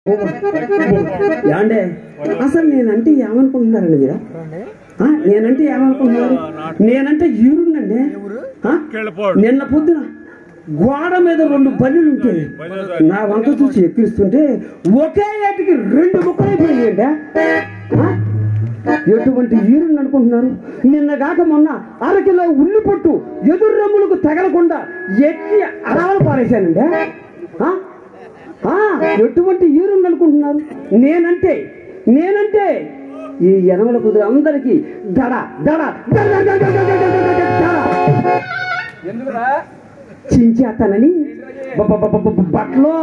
యాండే అసలు నేనంటే ఏమనుకుంటున్నారండి మీరు ఆ, నేనంటే ఏమనుకుంటున్నారు నేనంటే ఈరుండండి ఆ? కెళ్ళపోడు. నిన్న పొద్దున గోడ మీద రెండు బల్లులు ఉంటే నా వంక చూసి ఎక్కిస్తుంటే ఒకే ఏటికి రెండు ముక్కలైపోయిందండి ఆ? ఎటువంటి ఈరుండి అనుకుంటున్నారు నిన్న కాక మొన్న అరకిలో ఉల్లి పొట్టు ఎదురు రమ్ములకు తగలకుండా ఎక్కి అడవలు పారేశానండి ఆ? ఆ, ఎటువంటి ఈరుండి అనుకుంటున్నారు నేనంటే నేనంటే ఈ యనమల కుదురు అందరికీ దడ దడ దడ దడ దడ దడ దడ దడ దడ. ఎందుకురా చించేస్తానని బ- బ- బ- బ- బ- బట్టలో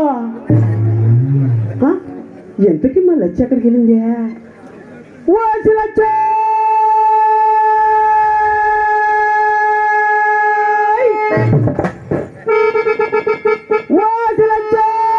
ఆ? ఎంతకి మళ్ళీ వచ్చి ఎక్కడికి వెళ్ళింది ఓసి లచ్చ! ఓసి లచ్చ!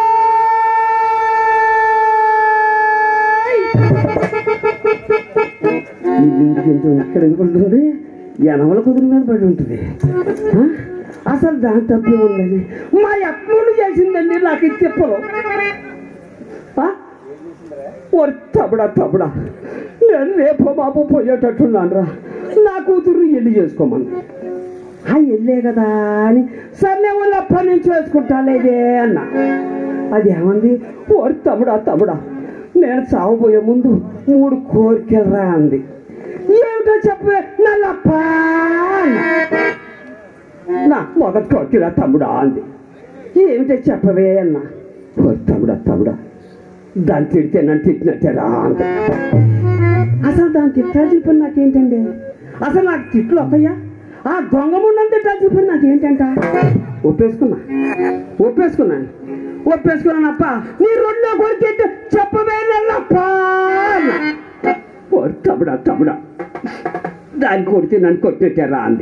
ఇల్లు ఎందుకు ఎక్కడ ఎందుకు ఉంటుంది యనమల కుదురు మీద పడి ఉంటుంది ఆ? అసలు దాని తప్పే ఉందని మా ఎప్పుడు చేసిందండి నాకు ఇది చెప్పరు ఆ? ఓరి తబడా తబడా నేను రేపో మాపో పోయేటట్టున్నాను రా నా కూతురు ఎల్లి చేసుకోమని ఆ ఎల్లే కదా అని సర్లే వాళ్ళు అప్పటి నుంచి వేసుకుంటాలేదే అన్న అది ఏమంది ఓరి తమ్ముడా తమ్ముడా నేను చావబోయే ముందు మూడు కోరికలు అంది ఏమిటో చెప్పే నల్లప్ప అన్న. నా మొదటి కోరికలా తమ్ముడా అంది ఏమిటో చెప్పవే అన్న ఓరి తమ్ముడా తమ్ముడా దాన్ని తిడితే నన్ను తిట్టినట్టే రా అంది అసలు దాన్ని తిట్టాల్సిన పని నాకేంటండి అసలు నాకు తిట్లు వస్తాయా ఆ దొంగ ముందని తిట్టాల్సిన పని నాకేంటంట ఒప్పేసుకున్నా ఒప్పేసుకున్నాను ఒప్పేసుకున్నానప్ప నీ రెండో కొరికేంటి చెప్పవే నల్లప్ప అన్న. ఓ తమ్ముడా తమ్ముడా దాన్ని కొడితే నన్ను కొట్టినట్టారా అంది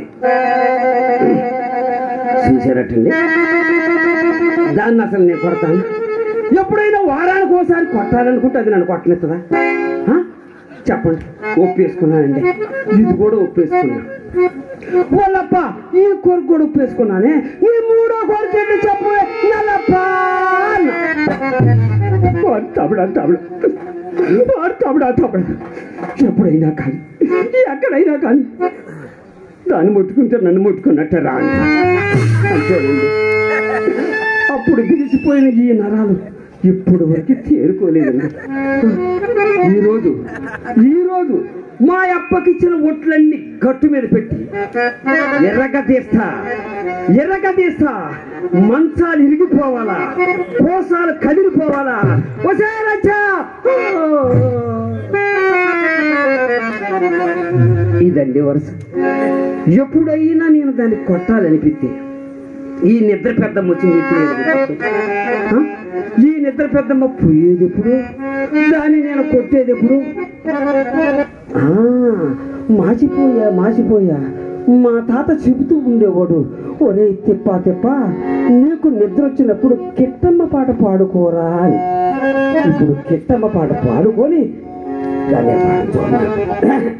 చూసారటండి దాన్ని అసలు నేను కొడతాను ఎప్పుడైనా వారానికి ఒకసారి కొట్టాలనుకుంటే అది నన్ను కొట్టనిస్తుందా ఆ? చెప్పండి ఒప్పేసుకున్నానండి ఇది కూడా ఒప్పేసుకున్నా వాళ్ళప్ప ఈ కొరకు కూడా ఒప్పేసుకున్నానే ఈ మూడో కొరకు ఏంటి చెప్పు నల్లప్ప అన్న. వాడు తమిడా తమిడ వాడు తమిడా తమిడ ఎప్పుడైనా కానీ ఎక్కడైనా కానీ దాన్ని ముట్టుకుంటే నన్ను ముట్టుకున్నట్టే రా అంతేనండి అప్పుడు బిగిసిపోయిన ఈ నరాలు ఇప్పుడు వరకు తేరుకోలేదండి ఈరోజు ఈరోజు మా అప్పకిచ్చిన ఒట్లన్నీ గట్టు మీద పెట్టి ఎర్రగా తీస్తా ఎర్రగా తీస్తా మంచాలు ఇరిగిపోవాలా కోసాలు కదిలిపోవాలా ఒసే రచ్చా! ఇదండి వరుస ఎప్పుడైనా నేను దాన్ని కొట్టాలనిపిస్తే ఈ నిద్ర పెద్దమ్మ వచ్చింది ఇప్పుడు ఆ? ఈ నిద్ర పెద్దమ్మ పోయేది ఎప్పుడు దాన్ని నేను కొట్టేది ఎప్పుడు ఆ, మాసిపోయా మాసిపోయా మా తాత చెబుతూ ఉండేవాడు ఒరే తిప్పా తిప్ప నీకు నిద్ర వచ్చినప్పుడు కిట్టమ్మ పాట పాడుకోరా అని ఇప్పుడు కిట్టమ్మ పాట పాడుకొని దాన్ని పాడుకోవాలి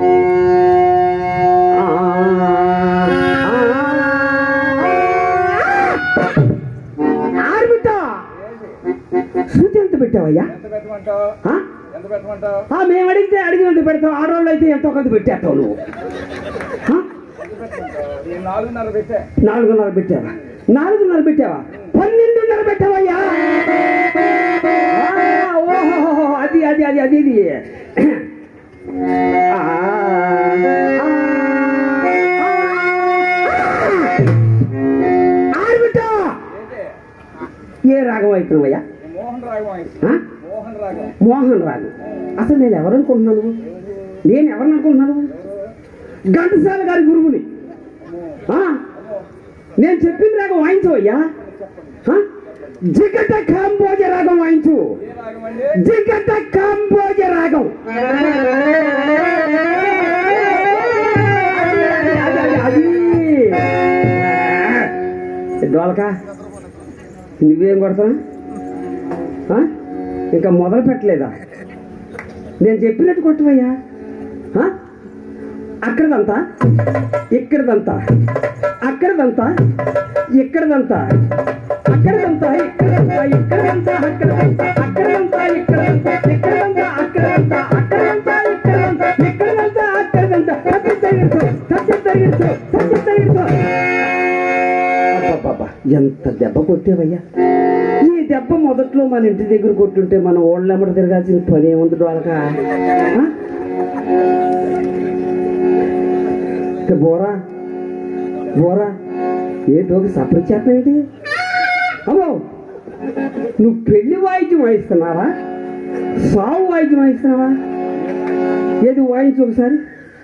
ఆర్బిట శృతి ఎంత పెట్టావయ్యా ఎంత పెట్టమంటావు ఆ? ఎంత పెట్టమంటావు ఆ, మేము అడిగితే అడిగినంత పెడతావు ఆడవాళ్ళు అయితే ఎంతో కొంత పెట్టేస్తావు నువ్వు ఆ? ఈ నాలుగున్నర పెట్టే నాలుగున్నర పెట్టావా నాలుగున్నర పెట్టావా పన్నెండున్నర పెట్టావయ్యా ఆ, ఓహో అది అది అది అది ఇది ఆ, ఆ, ఆర్బిట ఏ రాగం అవుతున్నావయ్యా మోహన్ రాగం ఆయన. ఆ? మోహన్ రాగం మోహన్ రాజు అసలు నేను ఎవరు అనుకుంటున్నాను నేను ఎవరిని అనుకుంటున్నాను ఘంటసాల గారి గురువుని ఆ? నేను చెప్పిన రాగం వాయించవయ్యా ఆ? జిగట కాంబోజ రాగం వాయించు ఏ రాగం అండి జిగట కాంబోజ రాగం అది, అది, అది. డోలకా నువ్వేం కొడతావు ఆ? ఇంకా మొదలు పెట్టలేదా నేను చెప్పినట్టు కొట్టవయ్యా ఆ? అక్కడదంతా ఇక్కడదంతా అక్కడదంతా ఇక్కడదంతా అక్కడదంతా ఇక్కడదంతా అక్కడంతా ఇక్కడంతా అక్కడంతా అక్కడంతా ఇక్కడంతా ఇక్కడంతా అక్కడంతా అక్కడంతా ఇక్కడంతా ఇక్కడంతా అక్కడంతా సత్య తగిలితో సత్య తగిలితో సత్య తగిలితో అబ్బబ్బబ్బా, ఎంత దెబ్బ కొట్టేవయ్యా ఈ దెబ్బ మొదట్లో మన ఇంటి దగ్గర కొట్టుంటే మన ఓళ్ళెమ్మడ తిరగాల్సిన పని ఏముంది వాళ్ళక బోరా బోరా ఏంటో ఒక సపరేట్ చేస్తావు ఏంటి అమ్మో నువ్వు పెళ్లి వాయిద్యం వాయిస్తున్నావా సావు వాయిద్యం వాయిస్తున్నావా ఏది వాయించు ఒకసారి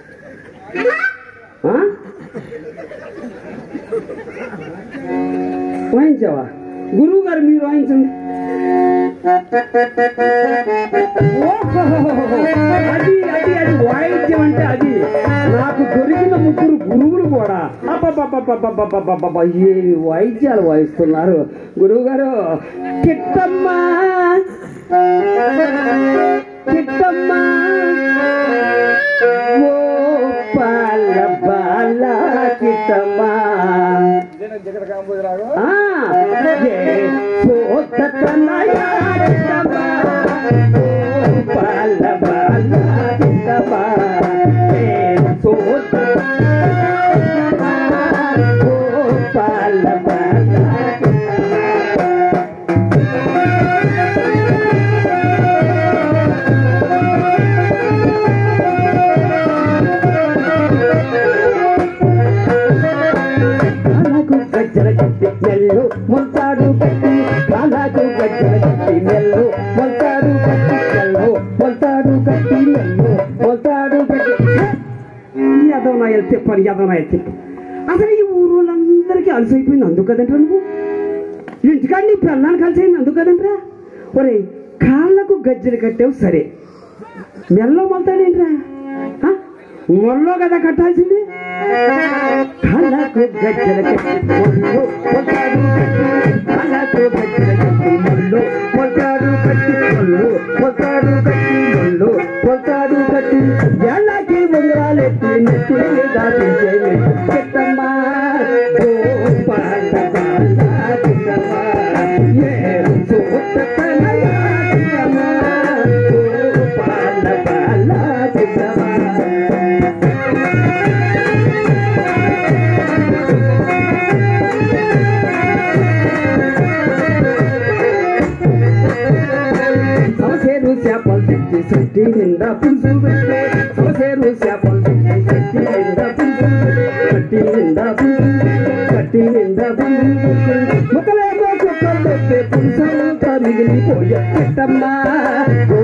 ఆ? వాయించావా గురువు గారు మీరు వాయించండి ఓహోహోహోహో. అది అది అది వాయిద్యం అంటే అది నాకు దొరికిన ముగ్గురు గురువులు కూడా అబ్బబ్బబ్బబ్బబ్బబ్బబ్బబ్బబ్బ ఏమి వాయిద్యాలు వాయిస్తున్నారు గురువు గారు కిట్టమ్మా కిట్టమ్మా ఓ పాల బాల కిట్టమ్మా ఇదేనా జగడ కాంబోజు రాగం ఆ, ఏ సోతతనయా కిట్టమ్మా, ఓ బాల బాల కిట్టమ్మా, ఏ సోతతనయా కిట్టమ్మా, ఓ బాల బాల కాలాకు గజ్జల కట్టి నెల్లు మొంతాడు కట్టి కాలాకు గజ్జల కట్టి నెల్లు మొంతాడు కట్టి నెల్లు మొంతాడు కట్టి నెల్లు మొంతాడు కట్టి యదవనాయలు తిప్పని యదవనాయలు తిప్ప అసలు ఈ ఊరోళ్ళందరికీ అలసైపోయింది అందుకు కదంట్రా నువ్వు ఇంటికాడ నీ పిల్లల్ని కలిసేయండి అందుకు కదంట్రా ఒరే కాళ్ళకు గజ్జలు కట్టావు సరే మెల్లో మొలతాడేంట్రా ఆ? మొల్లో కదా కట్టాల్సింది కాళ్ళకు గజ్జల కట్టి మొల్లో మొలతాడు కట్టి కాళ్ళకు గజ్జల కట్టి మొల్లో మొలతాడు కట్టి మొల్లో మొలతాడు కట్టి మొల్లో మొలతాడు కట్టి ఎళ్ళకి ఉంగరాలెత్తి నెత్తి దాటించేవి చెట్టమ్మా గోపాల బాల చిట్టమ్మా ఏ సోతనయా చిట్టమ్మా గోపాల బాల చిట్టమ్మా సమసేరు చేపలు తెచ్చి సట్టి నిండా పులుసు పెట్టే సమసేరు చేపలు తెచ్చి సట్టి నిండా పులుసు కట్టి నిండా పులుసు కట్టి నిండా పులుసు ముక్కలేమో కుక్కలు పెట్టే పులుసు మిగిలిపోయే పెట్టమ్మా